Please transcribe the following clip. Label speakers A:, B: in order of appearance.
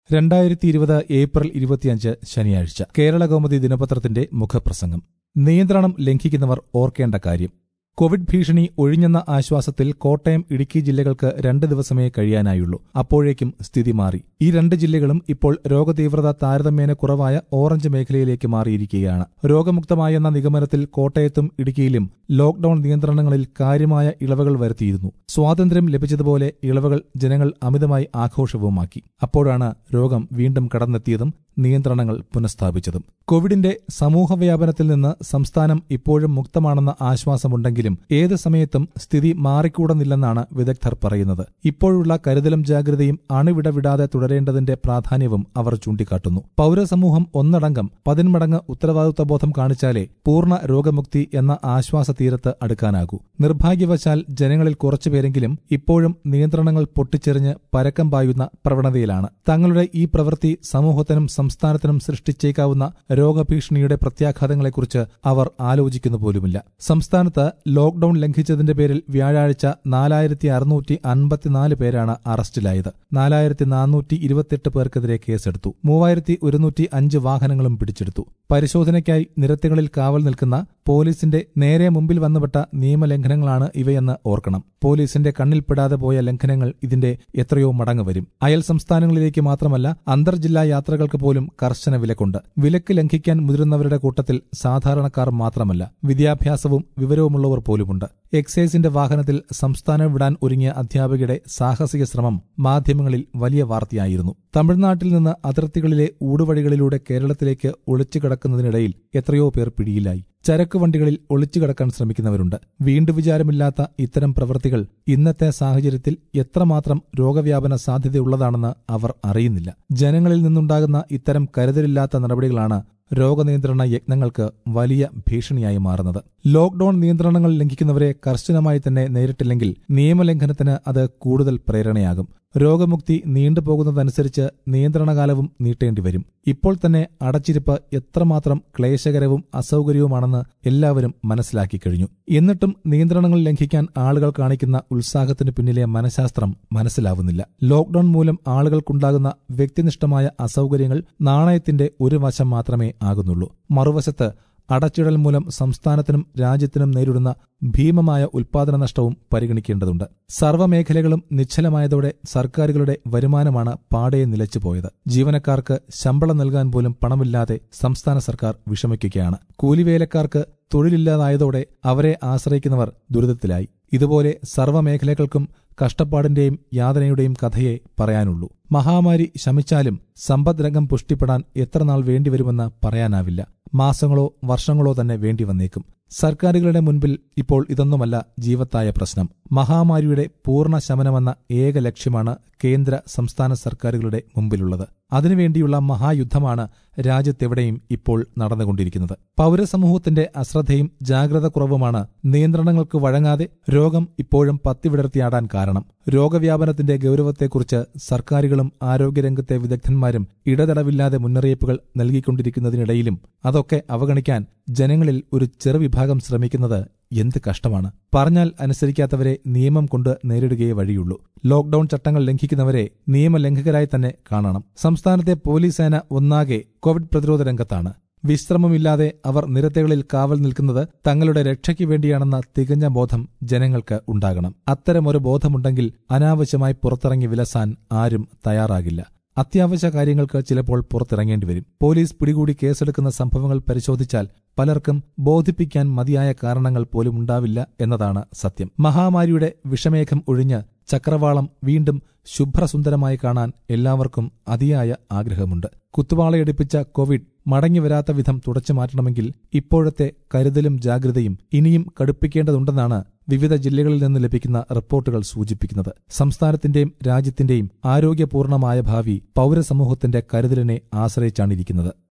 A: രണ്ടായിരത്തി ഇരുപത് ഏപ്രിൽ ഇരുപത്തിയഞ്ച് ശനിയാഴ്ച കേരള കൗമുദി ദിനപത്രത്തിന്റെ മുഖപ്രസംഗം നിയന്ത്രണം ലംഘിക്കുന്നവർ ഓർക്കേണ്ട കാര്യം കോവിഡ് ഭീഷണി ഒഴിഞ്ഞെന്ന ആശ്വാസത്തിൽ കോട്ടയം ഇടുക്കി ജില്ലകൾക്ക് രണ്ട് ദിവസമേ കഴിയാനായുള്ളൂ അപ്പോഴേക്കും സ്ഥിതി മാറി ഈ രണ്ട് ജില്ലകളും ഇപ്പോൾ രോഗതീവ്രത താരതമ്യേന കുറവായ ഓറഞ്ച് മേഖലയിലേക്ക് മാറിയിരിക്കുകയാണ് രോഗമുക്തമായെന്ന നിഗമനത്തിൽ കോട്ടയത്തും ഇടുക്കിയിലും ലോക്ഡൌൺ നിയന്ത്രണങ്ങളിൽ കാര്യമായ ഇളവുകൾ വരുത്തിയിരുന്നു സ്വാതന്ത്ര്യം ലഭിച്ചതുപോലെ ഇളവുകൾ ജനങ്ങൾ അമിതമായി ആഘോഷവുമാക്കി അപ്പോഴാണ് രോഗം വീണ്ടും കടന്നെത്തിയതും നിയന്ത്രണങ്ങൾ പുനഃസ്ഥാപിച്ചതും കോവിഡിന്റെ സമൂഹവ്യാപനത്തിൽ നിന്ന് സംസ്ഥാനം ഇപ്പോഴും മുക്തമാണെന്ന ആശ്വാസമുണ്ടെങ്കിലും ഏത് സമയത്തും സ്ഥിതി മാറിക്കൂടുന്നില്ലെന്നാണ് വിദഗ്ധർ പറയുന്നത് ഇപ്പോഴുള്ള കരുതലും ജാഗ്രതയും അണുവിട വിടാതെ തുടരേണ്ടതിന്റെ പ്രാധാന്യവും അവർ ചൂണ്ടിക്കാട്ടുന്നു പൌരസമൂഹം ഒന്നടങ്കം പതിന്മടങ്ങ് ഉത്തരവാദിത്വബോധം കാണിച്ചാലേ പൂർണ്ണ രോഗമുക്തി എന്ന ആശ്വാസ തീരത്ത് അടുക്കാനാകൂ നിർഭാഗ്യവശാൽ ജനങ്ങളിൽ കുറച്ചുപേരെങ്കിലും ഇപ്പോഴും നിയന്ത്രണങ്ങൾ പൊട്ടിച്ചെറിഞ്ഞ് പരക്കം പായുന്ന പ്രവണതയിലാണ് തങ്ങളുടെ ഈ പ്രവൃത്തി സമൂഹത്തിനും സംസ്ഥാനത്തിനും സൃഷ്ടിച്ചേക്കാവുന്ന രോഗഭീഷണിയുടെ പ്രത്യാഘാതങ്ങളെക്കുറിച്ച് അവർ ആലോചിക്കുന്നു പോലുമില്ല സംസ്ഥാനത്ത് ലോക്ഡൌൺ ലംഘിച്ചതിന്റെ പേരിൽ വ്യാഴാഴ്ച നാലായിരത്തി അറുന്നൂറ്റി അൻപത്തിനാല് പേരാണ് അറസ്റ്റിലായത് നാലായിരത്തി നാനൂറ്റി ഇരുപത്തിയെട്ട് പേർക്കെതിരെ കേസെടുത്തു മൂവായിരത്തി ഒരുന്നൂറ്റി അഞ്ച് വാഹനങ്ങളും പിടിച്ചെടുത്തു പരിശോധനയ്ക്കായി നിരത്തുകളിൽ കാവൽ നിൽക്കുന്ന പോലീസിന്റെ നേരെ മുമ്പിൽ വന്നുപെട്ട നിയമലംഘനങ്ങളാണ് ഇവയെന്ന് ഓർക്കണം പോലീസിന്റെ കണ്ണിൽപ്പെടാതെ പോയ ലംഘനങ്ങൾ ഇതിന്റെ എത്രയോ മടങ്ങ് വരും അയൽ സംസ്ഥാനങ്ങളിലേക്ക് മാത്രമല്ല അന്തർജില്ലാ യാത്രകൾക്ക് പോലും കർശന വിലക്കുണ്ട് വിലക്ക് ലംഘിക്കാൻ മുതിരുന്നവരുടെ കൂട്ടത്തിൽ സാധാരണക്കാർ മാത്രമല്ല വിദ്യാഭ്യാസവും വിവരവുമുള്ളവർ പോലുമുണ്ട് എക്സൈസിന്റെ വാഹനത്തിൽ സംസ്ഥാനം വിടാൻ ഒരുങ്ങിയ അധ്യാപകയുടെ സാഹസിക ശ്രമം മാധ്യമങ്ങളിൽ വലിയ വാർത്തയായിരുന്നു തമിഴ്നാട്ടിൽ നിന്ന് അതിർത്തികളിലെ ഊടുവഴികളിലൂടെ കേരളത്തിലേക്ക് ഒളിച്ചു കിടക്കുന്നതിനിടയിൽ എത്രയോ പേർ പിടിയിലായി ചരക്ക് വണ്ടികളിൽ ഒളിച്ചു കിടക്കാൻ ശ്രമിക്കുന്നവരുണ്ട് വീണ്ടു വിചാരമില്ലാത്ത ഇത്തരം പ്രവൃത്തികൾ ഇന്നത്തെ സാഹചര്യത്തിൽ എത്രമാത്രം രോഗവ്യാപന സാധ്യതയുള്ളതാണെന്ന് അവർ അറിയുന്നില്ല ജനങ്ങളിൽ നിന്നുണ്ടാകുന്ന ഇത്തരം കരുതലില്ലാത്ത നടപടികളാണ് രോഗനിയന്ത്രണ യജ്ഞങ്ങൾക്ക് വലിയ ഭീഷണിയായി മാറുന്നത് ലോക്ഡൌൺ നിയന്ത്രണങ്ങൾ ലംഘിക്കുന്നവരെ കർശനമായി തന്നെ നേരിട്ടില്ലെങ്കിൽ നിയമലംഘനത്തിന് അത് കൂടുതൽ പ്രേരണയാകും രോഗമുക്തി നീണ്ടുപോകുന്നതനുസരിച്ച് നിയന്ത്രണകാലവും നീട്ടേണ്ടി വരും ഇപ്പോൾ തന്നെ അടച്ചിരിപ്പ് എത്രമാത്രം ക്ലേശകരവും അസൗകര്യവുമാണെന്ന് എല്ലാവരും മനസ്സിലാക്കി കഴിഞ്ഞു എന്നിട്ടും നിയന്ത്രണങ്ങൾ ലംഘിക്കാൻ ആളുകൾ കാണിക്കുന്ന ഉത്സാഹത്തിന് പിന്നിലെ മനഃശാസ്ത്രം മനസ്സിലാവുന്നില്ല ലോക്ഡൌൺ മൂലം ആളുകൾക്കുണ്ടാകുന്ന വ്യക്തിനിഷ്ഠമായ അസൗകര്യങ്ങൾ നാണയത്തിന്റെ ഒരു വശം മാത്രമേ ആകുന്നുള്ളൂ മറുവശത്ത് അടച്ചിടൽ മൂലം സംസ്ഥാനത്തിനും രാജ്യത്തിനും നേരിടുന്ന ഭീമമായ ഉൽപാദന നഷ്ടവും പരിഗണിക്കേണ്ടതുണ്ട് സർവ്വമേഖലകളും നിശ്ചലമായതോടെ സർക്കാരുകളുടെ വരുമാനമാണ് പാടെ നിലച്ചുപോയത് ജീവനക്കാർക്ക് ശമ്പളം നൽകാൻ പോലും പണമില്ലാതെ സംസ്ഥാന സർക്കാർ വിഷമിക്കുകയാണ് കൂലിവേലക്കാർക്ക് തൊഴിലില്ലാതായതോടെ അവരെ ആശ്രയിക്കുന്നവർ ദുരിതത്തിലായി ഇതുപോലെ സർവ്വമേഖലകൾക്കും കഷ്ടപ്പാടിന്റെയും യാതനയുടെയും കഥയെ പറയാനുള്ളൂ മഹാമാരി ശമിച്ചാലും സമ്പദ്രംഗം പുഷ്ടിപ്പെടാൻ എത്ര നാൾ വേണ്ടിവരുമെന്ന് പറയാനാവില്ല മാസങ്ങളോ വർഷങ്ങളോ തന്നെ വേണ്ടി വന്നേക്കും സർക്കാരുകളുടെ മുൻപിൽ ഇപ്പോൾ ഇതൊന്നുമല്ല ജീവത്തായ പ്രശ്നം മഹാമാരിയുടെ പൂർണ്ണ ശമനമെന്ന ഏക ലക്ഷ്യമാണ് കേന്ദ്ര സംസ്ഥാന സർക്കാരുകളുടെ മുമ്പിലുള്ളത് അതിനുവേണ്ടിയുള്ള മഹായുദ്ധമാണ് രാജ്യത്തെവിടെയും ഇപ്പോൾ നടന്നുകൊണ്ടിരിക്കുന്നത് പൌരസമൂഹത്തിന്റെ അശ്രദ്ധയും ജാഗ്രത കുറവുമാണ് നിയന്ത്രണങ്ങൾക്ക് വഴങ്ങാതെ രോഗം ഇപ്പോഴും പത്തിവിടർത്തിയാടാൻ കാരണം രോഗവ്യാപനത്തിന്റെ ഗൌരവത്തെക്കുറിച്ച് സർക്കാരുകളും ആരോഗ്യരംഗത്തെ വിദഗ്ധന്മാരും ഇടതടവില്ലാതെ മുന്നറിയിപ്പുകൾ നൽകിക്കൊണ്ടിരിക്കുന്നതിനിടയിലും അതൊക്കെ അവഗണിക്കാൻ ജനങ്ങളിൽ ഒരു ചെറുവിഭാഗം ശ്രമിക്കുന്നത് എന്ത് കഷ്ടമാണ് പറഞ്ഞാൽ അനുസരിക്കാത്തവരെ നിയമം കൊണ്ട് നേരിടുകയേ വഴിയുള്ളൂ ലോക്ഡൌൺ ചട്ടങ്ങൾ ലംഘിക്കുന്നവരെ നിയമലംഘകരായി തന്നെ കാണണം സംസ്ഥാനത്തെ പോലീസ് സേന ഒന്നാകെ കോവിഡ് പ്രതിരോധ രംഗത്താണ് വിശ്രമമില്ലാതെ അവർ നിരത്തുകളിൽ കാവൽ നിൽക്കുന്നത് തങ്ങളുടെ രക്ഷയ്ക്ക് വേണ്ടിയാണെന്ന തികഞ്ഞ ബോധം ജനങ്ങൾക്ക് ഉണ്ടാകണം അത്തരമൊരു ബോധമുണ്ടെങ്കിൽ അനാവശ്യമായി പുറത്തിറങ്ങി വിലസാൻ ആരും തയ്യാറാകില്ല അത്യാവശ്യ കാര്യങ്ങൾക്ക് ചിലപ്പോൾ പുറത്തിറങ്ങേണ്ടി വരും പോലീസ് പിടികൂടി കേസെടുക്കുന്ന സംഭവങ്ങൾ പരിശോധിച്ചാൽ പലർക്കും ബോധിപ്പിക്കാൻ മതിയായ കാരണങ്ങൾ പോലും ഉണ്ടാവില്ല എന്നതാണ് സത്യം മഹാമാരിയുടെ വിഷമേഘം ഒഴിഞ്ഞ് ചക്രവാളം വീണ്ടും ശുഭ്രസുന്ദരമായി കാണാൻ എല്ലാവർക്കും അതിയായ ആഗ്രഹമുണ്ട് കുത്തുവാളയടിപ്പിച്ച കോവിഡ് മടങ്ങിവരാത്ത വിധം തുടച്ചു മാറ്റണമെങ്കിൽ ഇപ്പോഴത്തെ കരുതലും ജാഗ്രതയും ഇനിയും കടുപ്പിക്കേണ്ടതുണ്ടെന്നാണ് വിവിധ ജില്ലകളിൽ നിന്ന് ലഭിക്കുന്ന റിപ്പോർട്ടുകൾ സൂചിപ്പിക്കുന്നത് സംസ്ഥാനത്തിന്റെയും രാജ്യത്തിന്റെയും ആരോഗ്യപൂർണമായ ഭാവി പൌരസമൂഹത്തിന്റെ കരുതലിനെ ആശ്രയിച്ചാണിരിക്കുന്നത്